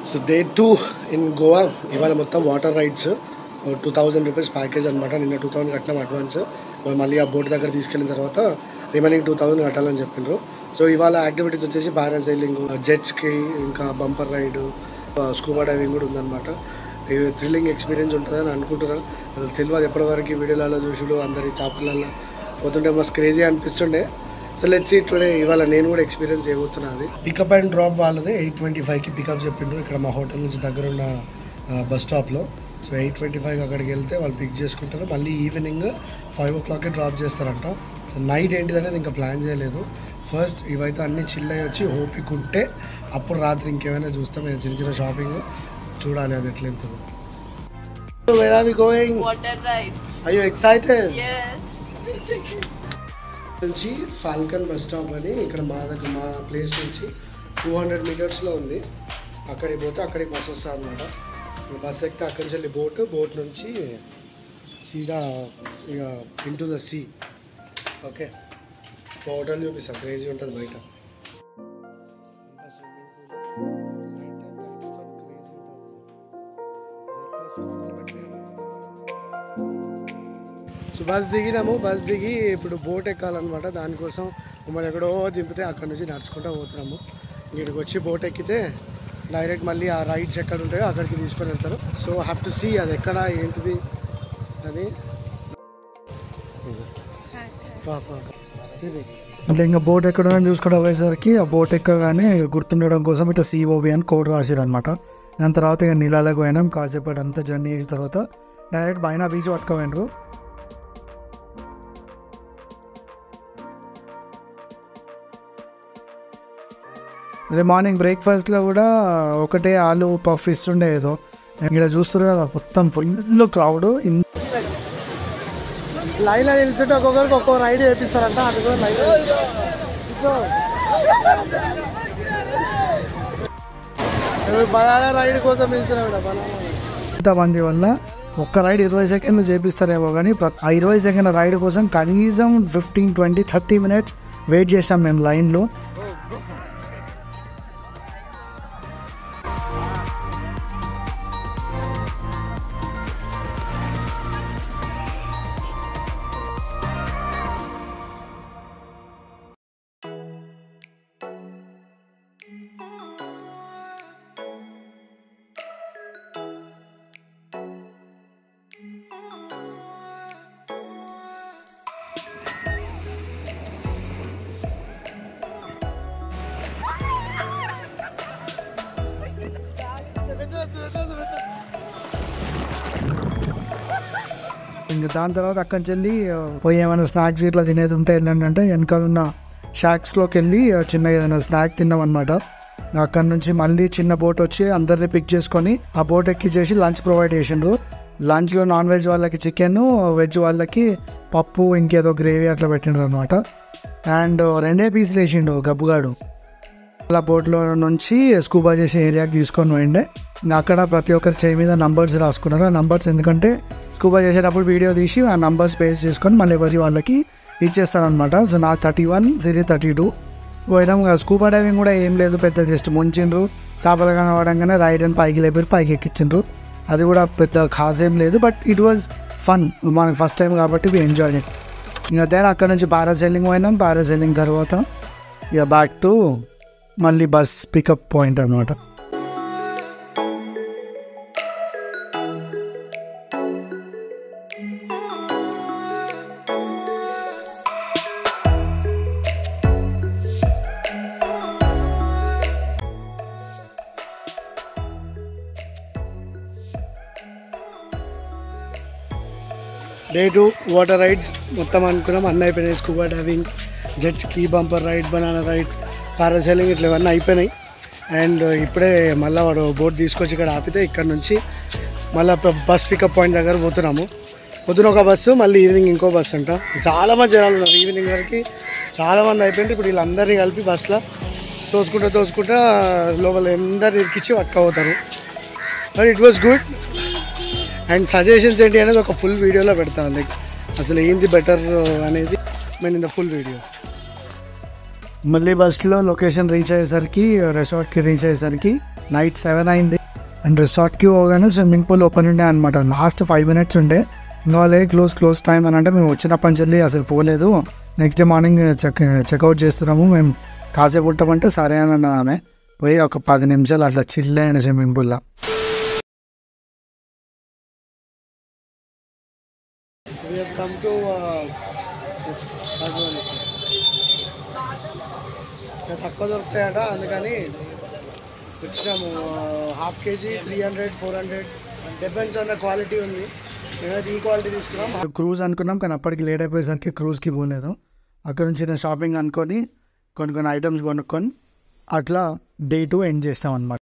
So day two in Goa ఇవాళ మొత్తం water rides two thousand rupees package అనమాట నిన్న టూ థౌసండ్ కట్టినాం అడ్వాన్స్ మళ్ళీ ఆ బోట్ దగ్గర తీసుకెళ్ళిన తర్వాత రిమైనింగ్ టూ థౌసండ్ కట్టాలని చెప్పిండ్రు సో ఇవాళ యాక్టివిటీస్ వచ్చేసి పారాసైలింగ్ జెట్స్కి ఇంకా బంపర్ రైడ్ స్కూబా డైవింగ్ కూడా ఉందన్నమాట ఇది థ్రిల్లింగ్ ఎక్స్పీరియన్స్ ఉంటుందని అనుకుంటున్నాను అసలు తెలియదు ఎప్పటివరకు వీడియోలలో చూసుడు అందరి చాపలలో పోతుంటే మస్తు క్రేజీ అనిపిస్తుండే సో లెట్స్ టుడే ఇవాళ నేను కూడా ఎక్స్పీరియన్స్ చేయబోతున్నది పికప్ అండ్ డ్రాప్ వాళ్ళది ఎయిట్ ట్వంటీ ఫైవ్కి పికప్ చెప్పిండ్రు ఇక్కడ మా హోటల్ నుంచి దగ్గర ఉన్న బస్ స్టాప్లో సో ఎయిట్ ట్వంటీ ఫైవ్ అక్కడికి వెళ్తే వాళ్ళు పిక్ చేసుకుంటారు మళ్ళీ ఈవినింగ్ ఫైవ్ ఓ క్లాక్కి డ్రాప్ చేస్తారంట సో నైట్ ఏంటిది అనేది ఇంకా ప్లాన్ చేయలేదు ఫస్ట్ ఇవైతే అన్ని చిల్ అయ్యి వచ్చి ఓపిక ఉంటే అప్పుడు రాత్రి ఇంకేమైనా చూస్తాం ఏదైనా చిన్న చిన్న షాపింగ్ చూడాలి అది ఎట్లా వెళ్తుందో where are we going Water rides. I you excited Yes. నుంచి ఫాల్కన్ బస్ స్టాప్ అని ఇక్కడ మా దగ్గర మా ప్లేస్ నుంచి టూ హండ్రెడ్ మీటర్స్లో ఉంది అక్కడికి పోతే అక్కడికి బస్ వస్తుంది అనమాట బస్ ఎక్కితే అక్కడి నుంచి వెళ్ళి బోట్ బోట్ నుంచి సీదా ఇక into the sea okay hotel చూపిస్తాం క్రేజీ ఉంటుంది బయట అంతా swimming pool. Night time lights తోని crazy ఉంటుంది. Breakfast సో బస్ దిగినాము బస్ దిగి ఇప్పుడు బోట్ ఎక్కాలన్నమాట దానికోసం మమ్మల్ని ఎక్కడో దింపితే అక్కడ నుంచి నడుచుకుంటూ పోతున్నాము ఇక్కడికి వచ్చి బోట్ ఎక్కితే డైరెక్ట్ మళ్ళీ ఆ రైడ్స్ ఎక్కడ ఉంటాయో అక్కడికి తీసుకొని వెళ్తారు సో హ్యావ్ టు సీ అది ఎక్కడ ఏంటిది అని పా, పా, పా. సరే. అట్లా ఇంకా బోట్ ఎక్కడం చూసుకోవడం పోయేసరికి ఆ బోట్ ఎక్కగానే గుర్తుండడం కోసం ఇట్లా సిఓబి అని కోడ్ రాసిరు అనమాట దాని తర్వాత ఇక నీళ్ళలోకి పోయినాం కాసేపటి అంతా జర్నీ చేసిన తర్వాత డైరెక్ట్ బైనా బీచ్ పట్టుకోపోయినరు అదే మార్నింగ్ బ్రేక్ఫాస్ట్లో కూడా ఒకటే ఆలు పఫ్ ఇస్తుండే ఏదో ఇక్కడ చూస్తారు కదా మొత్తం ఫుల్ క్రౌడ్ లైన్లో నిల్చుంటే ఒక్కొక్కరికి ఒక్కో రైడ్ చేపిస్తారంట అది కూడా లైన్ బనానా రైడ్ కోసం నిల్చున్నాం బనానా ఇంతమంది వల్ల ఒక్క రైడ్ ఇరవై సెకండ్లు చేపిస్తారేమో కానీ ప్ర- ఆ ఇరవై సెకండ్ల రైడ్ కోసం కనీసం fifteen twenty thirty minutes wait చేసాం మేము లైన్లో ఇంకా దాని తర్వాత అక్కడి నుంచి వెళ్ళి ఆ, పోయి ఏమైనా స్నాక్స్ ఇట్లా తినేది ఉంటే ఏంటంటే వెనకాల ఉన్న షాక్స్లోకి వెళ్ళి ఆ, చిన్న ఏదైనా స్నాక్ తిన్నాం అనమాట అక్కడ నుంచి మళ్ళీ చిన్న బోట్ వచ్చి అందరిని పిక్ చేసుకొని ఆ బోట్ ఎక్కిచ్చేసి లంచ్ ప్రొవైడ్ చేసిండ్రు లంచ్లో నాన్ వెజ్ వాళ్ళకి చికెన్ వెజ్ వాళ్ళకి పప్పు ఇంకేదో గ్రేవీ అట్లా పెట్టిండ్రు అనమాట అండ్ రెండే పీసులు వేసిండు గబ్బుగాడు అలా బోట్లో నుంచి స్కూబా చేసే ఏరియాకి తీసుకొని పోయిండే ఇంకా అక్కడ ప్రతి ఒక్కరి చేయి మీద నంబర్స్ రాసుకున్నారు ఆ నంబర్స్ ఎందుకంటే స్కూబా చేసేటప్పుడు వీడియో తీసి ఆ నంబర్స్ బేస్ చేసుకొని మళ్ళీ ఎవరి వాళ్ళకి ఇచ్చేస్తారనమాట సో నాకు థర్టీ వన్ సిరీ థర్టీ టూ పోయినాం ఇంకా స్కూబా డైవింగ్ కూడా ఏం లేదు పెద్ద జస్ట్ ముంచిండ్రు చేపలు కనబడంగానే రైడ్ అని పైకి లేపారు పైకి ఎక్కించిండ్రు అది కూడా పెద్ద ఖాస్ ఏం లేదు బట్ ఇట్ వాజ్ ఫన్ మనకి ఫస్ట్ టైం కాబట్టి వి ఎంజాయ్ ఇట్ ఇంకా దెన్ అక్కడ నుంచి పారాసైలింగ్ పోయినాం పారాసైలింగ్ తర్వాత ఇక బ్యాక్ టు మళ్ళీ బస్ పికప్ పాయింట్ అనమాట డే టూ వాటర్ రైడ్స్ మొత్తం అనుకున్నాం అన్నీ అయిపోయినాయి scuba diving jet ski bumper ride banana ride parasailing ఇట్లా ఇవన్నీ అయిపోయినాయి అండ్ ఇప్పుడే మళ్ళీ వాడు బోట్ తీసుకొచ్చి ఇక్కడ ఆపితే ఇక్కడ నుంచి మళ్ళీ బస్ పికప్ పాయింట్ దగ్గర పోతున్నాము పొద్దున ఒక బస్సు మళ్ళీ ఈవినింగ్ ఇంకో బస్సు అంట చాలా మంది జనాలు ఉన్నారు ఈవినింగ్ వరకు చాలా మంది అయిపోయింది ఇప్పుడు వీళ్ళందరినీ కలిపి బస్సులో తోసుకుంటా తోసుకుంటా లోపల అందరిని ఇరికిచ్చి పట్టుకపోతారు but it was good and suggestions ఏంటి అనేది ఒక ఫుల్ వీడియోలో పెడతాను లైక్ అసలు ఏంది బెటర్ అనేది నేను ఇన్ ద ఫుల్ వీడియో మళ్ళీ బస్సులో లొకేషన్ రీచ్ అయ్యేసరికి రిసార్ట్కి రీచ్ అయ్యేసరికి నైట్ సెవెన్ అయింది అండ్ రిసార్ట్కి పోగానే స్విమ్మింగ్ పూల్ ఓపెన్ ఉండే అనమాట లాస్ట్ ఫైవ్ మినిట్స్ ఉండే ఇంకా లే క్లోజ్ క్లోజ్ టైం అని అంటే మేము వచ్చినప్పటి నుంచి అసలు పోలేదు next day morning check checkout చేస్తున్నాము మేము కాసేపు ఉంటామంటే సరే అని అన్నది ఆమె పోయి ఒక పది నిమిషాలు అట్లా చిల్ అయిన స్విమ్మింగ్ పూల్లో కమ్ టు తక్కువ దొరుకుతాయట అందుకని వచ్చినాము half KG three hundred four hundred depends on the quality ఉంది మేమైతే ఈ క్వాలిటీ తీసుకున్నాం క్రూజ్ అనుకున్నాం కానీ అప్పటికి లేట్ అయిపోయేసరికి క్రూజ్కి పోలేదు అక్కడ నుంచి నేను షాపింగ్ అనుకొని కొన్ని కొన్ని ఐటమ్స్ కొనుక్కొని అట్లా డే టూ ఎండ్ చేస్తాం అనమాట